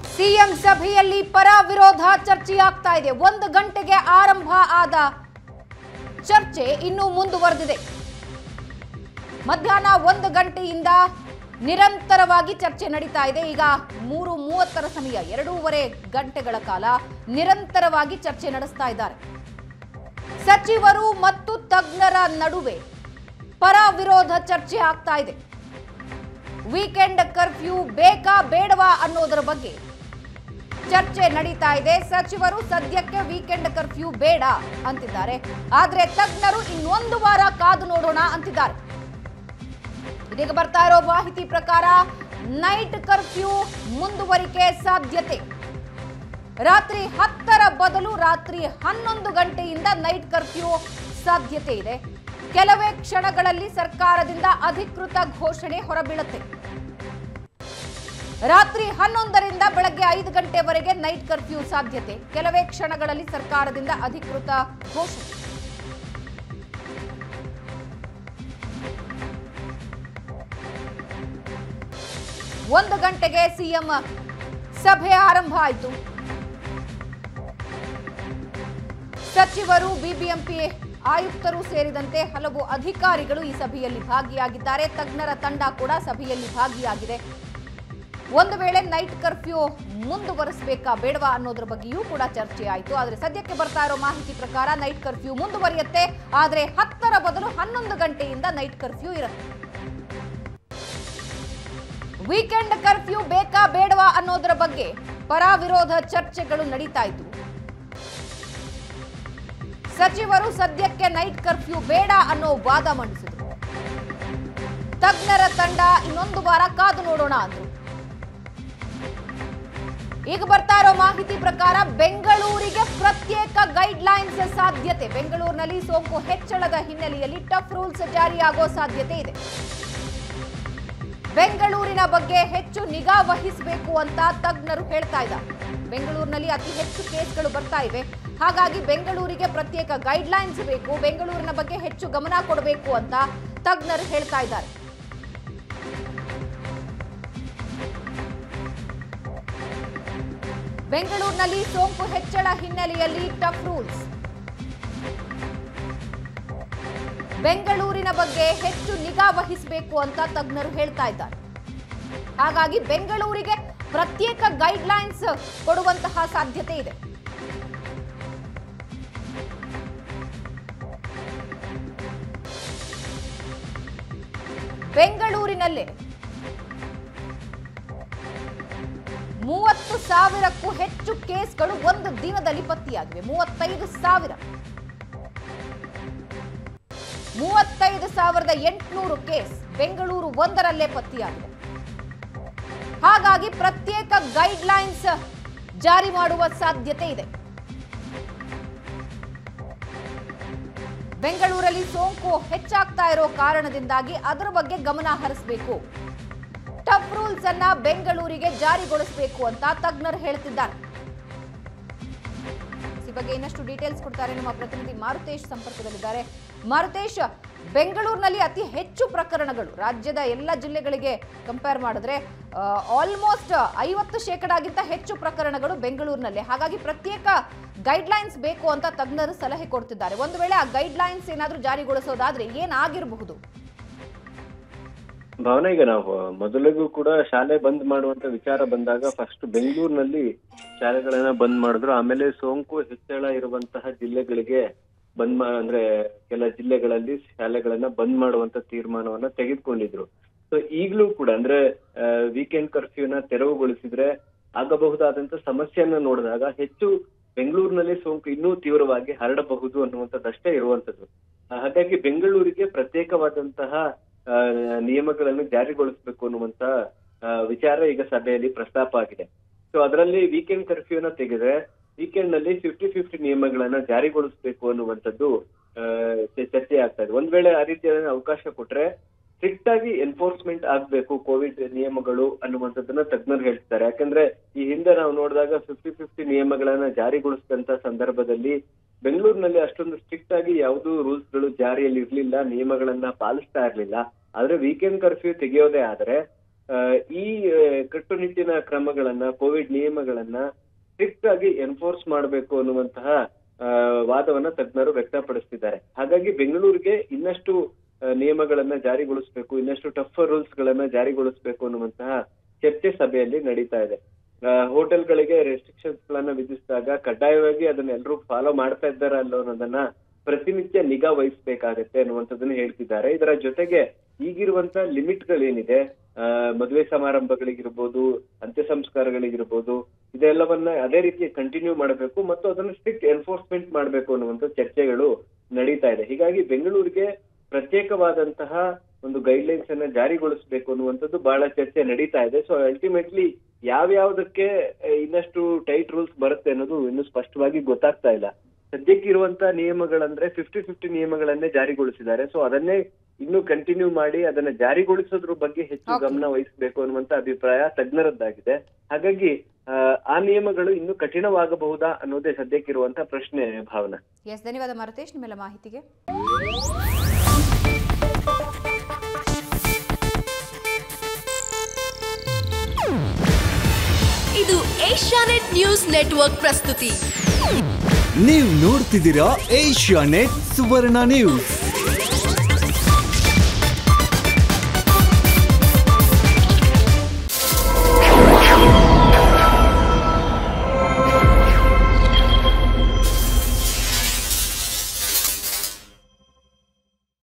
CM ಸಭೆಯಲ್ಲಿ ಪರ ವಿರೋಧ ಚರ್ಚೆಯಾಗ್ತಾ ಇದೆ ಒಂದು ಗಂಟೆಗೆ ಆರಂಭ ಆದ ಚರ್ಚೆ ಇನ್ನೂ ಮುಂದುವರೆದಿದೆ ಮಧ್ಯಾಹ್ನ ಒಂದು ಗಂಟೆಯಿಂದ ನಿರಂತರವಾಗಿ ಚರ್ಚೆ ನಡೀತಾ ಇದೆ ಈಗ ಮೂರು ಮೂವತ್ತರ ಸಮಯ ಎರಡೂವರೆ ಗಂಟೆಗಳ ಕಾಲ ನಿರಂತರವಾಗಿ ಚರ್ಚೆ ನಡೆಸ್ತಾ ಇದ್ದಾರೆ ಸಚಿವರು ಮತ್ತು ತಜ್ಞರ ನಡುವೆ ಪರ ವಿರೋಧ ಚರ್ಚೆ ಆಗ್ತಾ ಇದೆ ವೀಕೆಂಡ್ ಕರ್ಫ್ಯೂ ಬೇಕಾ ಬೇಡವಾ ಅನ್ನೋದರ ಬಗ್ಗೆ ಚರ್ಚೆ ನಡೀತಾ ಇದೆ ಸಚಿವರು ಸದ್ಯಕ್ಕೆ ವೀಕೆಂಡ್ ಕರ್ಫ್ಯೂ ಬೇಡ ಅಂತಿದ್ದಾರೆ ಆದ್ರೆ ತಜ್ಞರು ಇನ್ನೊಂದು ವಾರ ಕಾದು ನೋಡೋಣ ಅಂತಿದ್ದಾರೆ ಇದೀಗ ಬರ್ತಾ ಇರೋ ಮಾಹಿತಿ ಪ್ರಕಾರ ನೈಟ್ ಕರ್ಫ್ಯೂ ಮುಂದುವರಿಕೆ ಸಾಧ್ಯತೆ ರಾತ್ರಿ ಹತ್ತರ ಬದಲು ರಾತ್ರಿ ಹನ್ನೊಂದು ಗಂಟೆಯಿಂದ ನೈಟ್ ಕರ್ಫ್ಯೂ ಸಾಧ್ಯತೆ ಇದೆ ಕೆಲವೇ ಕ್ಷಣಗಳಲ್ಲಿ ಸರ್ಕಾರದಿಂದ ಅಧಿಕೃತ ಘೋಷಣೆ ಹೊರಬೀಳುತ್ತೆ ರಾತ್ರಿ ಹನ್ನೊಂದರಿಂದ ಬೆಳಗ್ಗೆ ಐದು ಗಂಟೆವರೆಗೆ ನೈಟ್ ಕರ್ಫ್ಯೂ ಸಾಧ್ಯತೆ ಕೆಲವೇ ಕ್ಷಣಗಳಲ್ಲಿ ಸರ್ಕಾರದಿಂದ ಅಧಿಕೃತ ಘೋಷಣೆ ಒಂದು ಗಂಟೆಗೆ ಸಿಎಂ ಸಭೆ ಆರಂಭ ಆಯಿತು ಸಚಿವರು ಬಿಬಿಎಂಪಿ ಆಯುಕ್ತರು ಸೇರಿದಂತೆ ಹಲವು ಅಧಿಕಾರಿಗಳು ಈ ಸಭೆಯಲ್ಲಿ ಭಾಗಿಯಾಗಿದ್ದಾರೆ ತಜ್ಞರ ತಂಡ ಕೂಡ ಸಭೆಯಲ್ಲಿ ಭಾಗಿಯಾಗಿದೆ ಒಂದು ವೇಳೆ ನೈಟ್ ಕರ್ಫ್ಯೂ ಮುಂದುವರಿಸಬೇಕಾ ಬೇಡವಾ ಅನ್ನೋದ್ರ ಬಗ್ಗೆಯೂ ಕೂಡ ಚರ್ಚೆ ಆಯಿತು ಆದರೆ ಸದ್ಯಕ್ಕೆ ಬರ್ತಾ ಇರೋ ಮಾಹಿತಿ ಪ್ರಕಾರ ನೈಟ್ ಕರ್ಫ್ಯೂ ಮುಂದುವರಿಯುತ್ತೆ ಆದರೆ ಹತ್ತರ ಬದಲು ಹನ್ನೊಂದು ಗಂಟೆಯಿಂದ ನೈಟ್ ಕರ್ಫ್ಯೂ ಇರುತ್ತೆ ವೀಕೆಂಡ್ ಕರ್ಫ್ಯೂ ಬೇಕಾ ಬೇಡವಾ ಅನ್ನೋದರ ಬಗ್ಗೆ ಪರ ವಿರೋಧ ಚರ್ಚೆಗಳು ನಡೀತಾ ಇತ್ತು ಸಚಿವರು ಸದ್ಯಕ್ಕೆ ನೈಟ್ ಕರ್ಫ್ಯೂ ಬೇಡ ಅನ್ನೋ ವಾದ ಮಂಡಿಸಿದ್ರು ತಜ್ಞರ ತಂಡ ಇನ್ನೊಂದು ವಾರ ಕಾದು ನೋಡೋಣ ಅಂದ್ರು ಈಗ ಬರ್ತಾ ಇರೋ ಮಾಹಿತಿ ಪ್ರಕಾರ ಬೆಂಗಳೂರಿಗೆ ಪ್ರತ್ಯೇಕ ಗೈಡ್ ಲೈನ್ಸ್ ಸಾಧ್ಯತೆ ಬೆಂಗಳೂರಿನಲ್ಲಿ ಸೋಂಕು ಹೆಚ್ಚಳದ ಹಿನ್ನೆಲೆಯಲ್ಲಿ ಟಫ್ ರೂಲ್ಸ್ ಜಾರಿಯಾಗೋ ಸಾಧ್ಯತೆ ಇದೆ ಬೆಂಗಳೂರಿನ ಬಗ್ಗೆ ಹೆಚ್ಚು ನಿಗಾ ವಹಿಸಬೇಕು ಅಂತ ತಜ್ಞರು ಹೇಳ್ತಾ ಇದ್ದಾರೆ ಬೆಂಗಳೂರಿನಲ್ಲಿ ಅತಿ ಹೆಚ್ಚು ಕೇಸ್ಗಳು ಬರ್ತಾ ಇವೆ ಹಾಗಾಗಿ ಬೆಂಗಳೂರಿಗೆ ಪ್ರತ್ಯೇಕ ಗೈಡ್ ಲೈನ್ಸ್ ಬೇಕು ಬೆಂಗಳೂರಿನ ಬಗ್ಗೆ ಹೆಚ್ಚು ಗಮನ ಕೊಡಬೇಕು ಅಂತ ತಜ್ಞರು ಹೇಳ್ತಾ ಇದ್ದಾರೆ ಬೆಂಗಳೂರಿನಲ್ಲಿ ಸೋಂಕು ಹೆಚ್ಚಳ ಹಿನ್ನೆಲೆಯಲ್ಲಿ ಟಫ್ ರೂಲ್ಸ್ ಬೆಂಗಳೂರಿನ ಬಗ್ಗೆ ಹೆಚ್ಚು ನಿಗಾ ವಹಿಸಬೇಕು ಅಂತ ತಜ್ಞರು ಹೇಳ್ತಾ ಇದ್ದಾರೆ ಹಾಗಾಗಿ ಬೆಂಗಳೂರಿಗೆ ಪ್ರತ್ಯೇಕ ಗೈಡ್ ಲೈನ್ಸ್ ಕೊಡುವಂತಹ ಸಾಧ್ಯತೆ ಇದೆ ಬೆಂಗಳೂರಿನಲ್ಲೇ ಮೂವತ್ತು ಸಾವಿರಕ್ಕೂ ಹೆಚ್ಚು ಕೇಸ್ಗಳು ಒಂದು ದಿನದಲ್ಲಿ ಪತ್ತೆಯಾಗಿವೆ ಮೂವತ್ತೈದು ಸಾವಿರ ಮೂವತ್ತೈದು ಸಾವಿರದ ಎಂಟುನೂರು ಕೇಸ್ ಬೆಂಗಳೂರು ಒಂದರಲ್ಲೇ ಪತ್ತೆಯಾಗಿದೆ ಹಾಗಾಗಿ ಪ್ರತ್ಯೇಕ ಗೈಡ್ ಲೈನ್ಸ್ ಜಾರಿ ಮಾಡುವ ಸಾಧ್ಯತೆ ಇದೆ ಬೆಂಗಳೂರಲ್ಲಿ ಸೋಂಕು ಹೆಚ್ಚಾಗ್ತಾ ಇರೋ ಕಾರಣದಿಂದಾಗಿ ಅದರ ಬಗ್ಗೆ ಗಮನ ಹರಿಸಬೇಕು ಟಫ್ ರೂಲ್ಸ್ ಅನ್ನ ಬೆಂಗಳೂರಿಗೆ ಜಾರಿಗೊಳಿಸಬೇಕು ಅಂತ ತಜ್ಞರು ಹೇಳ್ತಿದ್ದಾರೆ ಈ ಬಗ್ಗೆ ಇನ್ನಷ್ಟು ಡೀಟೇಲ್ಸ್ ಕೊಡ್ತಾರೆ ನಮ್ಮ ಪ್ರತಿನಿಧಿ ಮಾರುತೇಶ್ ಸಂಪರ್ಕದಲ್ಲಿದ್ದಾರೆ ಮಾರುತೇಶ್ ಬೆಂಗಳೂರಿನಲ್ಲಿ ಅತಿ ಹೆಚ್ಚು ಪ್ರಕರಣಗಳು ರಾಜ್ಯದ ಎಲ್ಲ ಜಿಲ್ಲೆಗಳಿಗೆ ಕಂಪೇರ್ ಮಾಡಿದ್ರೆ ಆಲ್ಮೋಸ್ಟ್ ಐವತ್ತು ಶೇಕಡಾಗಿಂತ ಹೆಚ್ಚು ಪ್ರಕರಣಗಳು ಬೆಂಗಳೂರಿನಲ್ಲೇ ಹಾಗಾಗಿ ಪ್ರತ್ಯೇಕ ಗೈಡ್ಲೈನ್ಸ್ ಬೇಕು ಅಂತ ತಜ್ಞರು ಸಲಹೆ ಕೊಡ್ತಿದ್ದಾರೆ ಒಂದು ವೇಳೆ ಆ ಗೈಡ್ಲೈನ್ಸ್ ಏನಾದರೂ ಜಾರಿಗೊಳಿಸೋದಾದ್ರೆ ಏನಾಗಿರಬಹುದು ಭಾವನ ಈಗ ನಾವು ಮೊದಲಿಗೂ ಕೂಡ ಶಾಲೆ ಬಂದ್ ಮಾಡುವಂತ ವಿಚಾರ ಬಂದಾಗ ಫಸ್ಟ್ ಬೆಂಗಳೂರಿನಲ್ಲಿ ಶಾಲೆಗಳನ್ನ ಬಂದ್ ಮಾಡಿದ್ರು ಆಮೇಲೆ ಸೋಂಕು ಹೆಚ್ಚಳ ಇರುವಂತಹ ಜಿಲ್ಲೆಗಳಿಗೆ ಬಂದ್ ಮಾ ಅಂದ್ರೆ ಕೆಲ ಜಿಲ್ಲೆಗಳಲ್ಲಿ ಶಾಲೆಗಳನ್ನ ಬಂದ್ ಮಾಡುವಂತ ತೀರ್ಮಾನವನ್ನ ತೆಗೆದುಕೊಂಡಿದ್ರು ಸೊ ಈಗಲೂ ಕೂಡ ಅಂದ್ರೆ ವೀಕೆಂಡ್ ಕರ್ಫ್ಯೂನ ತೆರವುಗೊಳಿಸಿದ್ರೆ ಆಗಬಹುದಾದಂತ ಸಮಸ್ಯೆಯನ್ನ ನೋಡಿದಾಗ ಹೆಚ್ಚು ಬೆಂಗಳೂರಿನಲ್ಲಿ ಸೋಂಕು ಇನ್ನೂ ತೀವ್ರವಾಗಿ ಹರಡಬಹುದು ಅನ್ನುವಂಥದ್ದಷ್ಟೇ ಇರುವಂತದ್ದು ಆ, ಹಾಗಾಗಿ ಬೆಂಗಳೂರಿಗೆ ಪ್ರತ್ಯೇಕವಾದಂತಹ ಆ, ನಿಯಮಗಳನ್ನು ಜಾರಿಗೊಳಿಸಬೇಕು ಅನ್ನುವಂತ ಆ, ವಿಚಾರ ಈಗ ಸಭೆಯಲ್ಲಿ ಪ್ರಸ್ತಾಪ ಆಗಿದೆ ಸೊ ಅದರಲ್ಲಿ ವೀಕೆಂಡ್ ಕರ್ಫ್ಯೂನ ತೆಗೆದ್ರೆ ವೀಕೆಂಡ್ ನಲ್ಲಿ ಫಿಫ್ಟಿ ಫಿಫ್ಟಿ ನಿಯಮಗಳನ್ನ ಜಾರಿಗೊಳಿಸಬೇಕು ಅನ್ನುವಂಥದ್ದು ಆ, ಚ- ಚರ್ಚೆ ಆಗ್ತಾ ಇದೆ ಒಂದ್ ವೇಳೆ ಆ ರೀತಿಯ ಅವಕಾಶ ಕೊಟ್ರೆ ಸ್ಟ್ರಿಕ್ಟ್ ಆಗಿ ಎನ್ಫೋರ್ಸ್ಮೆಂಟ್ ಆಗ್ಬೇಕು ಕೋವಿಡ್ ನಿಯಮಗಳು ಅನ್ನುವಂಥದ್ದನ್ನ ತಜ್ಞರು ಹೇಳ್ತಾರೆ ಯಾಕಂದ್ರೆ ಈ ಹಿಂದೆ ನಾವು ನೋಡಿದಾಗ ಫಿಫ್ಟಿ ಫಿಫ್ಟಿ ನಿಯಮಗಳನ್ನ ಜಾರಿಗೊಳಿಸಿದಂತ ಸಂದರ್ಭದಲ್ಲಿ ಬೆಂಗಳೂರಿನಲ್ಲಿ ಅಷ್ಟೊಂದು ಸ್ಟ್ರಿಕ್ಟ್ ಆಗಿ ಯಾವುದು ರೂಲ್ಸ್ ಗಳು ಜಾರಿಯಲ್ಲಿ ಇರ್ಲಿಲ್ಲ ನಿಯಮಗಳನ್ನ ಪಾಲಿಸ್ತಾ ಇರ್ಲಿಲ್ಲ ಆದ್ರೆ ವೀಕೆಂಡ್ ಕರ್ಫ್ಯೂ ತೆಗೆಯೋದೇ ಆದ್ರೆ ಆ, ಈ ಆ, ಕಟ್ಟುನಿಟ್ಟಿನ ಕ್ರಮಗಳನ್ನ ಕೋವಿಡ್ ನಿಯಮಗಳನ್ನ ಸ್ಟ್ರಿಕ್ಟ್ ಆಗಿ ಎನ್ಫೋರ್ಸ್ ಮಾಡಬೇಕು ಅನ್ನುವಂತಹ ಆ, ವಾದವನ್ನ ತಜ್ಞರು ವ್ಯಕ್ತಪಡಿಸ್ತಿದ್ದಾರೆ ಹಾಗಾಗಿ ಬೆಂಗಳೂರಿಗೆ ಇನ್ನಷ್ಟು ಆ, ನಿಯಮಗಳನ್ನ ಜಾರಿಗೊಳಿಸಬೇಕು ಇನ್ನಷ್ಟು ಟಫ್ ರೂಲ್ಸ್ ಗಳನ್ನ ಜಾರಿಗೊಳಿಸಬೇಕು ಅನ್ನುವಂತಹ ಚರ್ಚೆ ಸಭೆಯಲ್ಲಿ ನಡೀತಾ ಇದೆ ಆ, ಹೋಟೆಲ್ಗಳಿಗೆ ರೆಸ್ಟ್ರಿಕ್ಷನ್ಸ್ ಗಳನ್ನ ವಿಧಿಸಿದಾಗ ಕಡ್ಡಾಯವಾಗಿ ಅದನ್ನ ಎಲ್ಲರೂ ಫಾಲೋ ಮಾಡ್ತಾ ಇದ್ದಾರ ಅಲ್ಲೋ ಅನ್ನೋದನ್ನ ಪ್ರತಿನಿತ್ಯ ನಿಗಾ ವಹಿಸಬೇಕಾಗತ್ತೆ ಅನ್ನುವಂಥದ್ದನ್ನ ಹೇಳ್ತಿದ್ದಾರೆ ಇದರ ಜೊತೆಗೆ ಈಗಿರುವಂತ ಲಿಮಿಟ್ ಗಳೇನಿದೆ ಆ, ಮದುವೆ ಸಮಾರಂಭಗಳಿಗಿರ್ಬೋದು ಅಂತ್ಯ ಸಂಸ್ಕಾರಗಳಿಗಿರ್ಬೋದು ಇದೆಲ್ಲವನ್ನ ಅದೇ ರೀತಿ ಕಂಟಿನ್ಯೂ ಮಾಡಬೇಕು ಮತ್ತು ಅದನ್ನ ಸ್ಟ್ರಿಕ್ಟ್ ಎನ್ಫೋರ್ಸ್ಮೆಂಟ್ ಮಾಡಬೇಕು ಅನ್ನುವಂಥ ಚರ್ಚೆಗಳು ನಡೀತಾ ಇದೆ ಹೀಗಾಗಿ ಬೆಂಗಳೂರಿಗೆ ಪ್ರತ್ಯೇಕವಾದಂತಹ ಒಂದು ಗೈಡ್ಲೈನ್ಸ್ ಅನ್ನ ಜಾರಿಗೊಳಿಸಬೇಕು ಅನ್ನುವಂಥದ್ದು ಬಹಳ ಚರ್ಚೆ ನಡೀತಾ ಇದೆ ಸೊ ಅಲ್ಟಿಮೇಟ್ಲಿ ಯಾವ್ಯಾವ್ದಕ್ಕೆ ಆ, ಇನ್ನಷ್ಟು ಟೈಟ್ ರೂಲ್ಸ್ ಬರುತ್ತೆ ಅನ್ನೋದು ಇನ್ನು ಸ್ಪಷ್ಟವಾಗಿ ಗೊತ್ತಾಗ್ತಾ ಇಲ್ಲ ಸದ್ಯಕ್ಕೆ ಇರುವಂತ ನಿಯಮಗಳಂದ್ರೆ ಫಿಫ್ಟಿ ಫಿಫ್ಟಿ ನಿಯಮಗಳನ್ನೇ ಜಾರಿಗೊಳಿಸಿದ್ದಾರೆ ಸೊ ಅದನ್ನೇ ಇನ್ನು ಕಂಟಿನ್ಯೂ ಮಾಡಿ ಅದನ್ನ ಜಾರಿಗೊಳಿಸೋದ್ರ ಬಗ್ಗೆ ಹೆಚ್ಚು Okay. ಗಮನ ವಹಿಸಬೇಕು ಅನ್ನುವಂತ ಅಭಿಪ್ರಾಯ ತಜ್ಞರದ್ದಾಗಿದೆ ಹಾಗಾಗಿ ಆ, ಆ ನಿಯಮಗಳು ಇನ್ನು ಕಠಿಣವಾಗಬಹುದಾ ಅನ್ನೋದೇ ಸದ್ಯಕ್ಕಿರುವಂತ ಪ್ರಶ್ನೆ ಭಾವನಾ ಎಸ್ ಧನ್ಯವಾದ ಮಾರುತೇಶ್ ನಿಮ್ಮೆಲ್ಲ ಮಾಹಿತಿಗೆ ಇದು ಏಷ್ಯಾನೆಟ್ ನ್ಯೂಸ್ ನೆಟ್ವರ್ಕ್ ಪ್ರಸ್ತುತಿ ನೀವು ನೋಡ್ತಿದ್ದೀರಾ ಏಷ್ಯಾ ನೆಟ್ ಸುವರ್ಣ ನ್ಯೂಸ್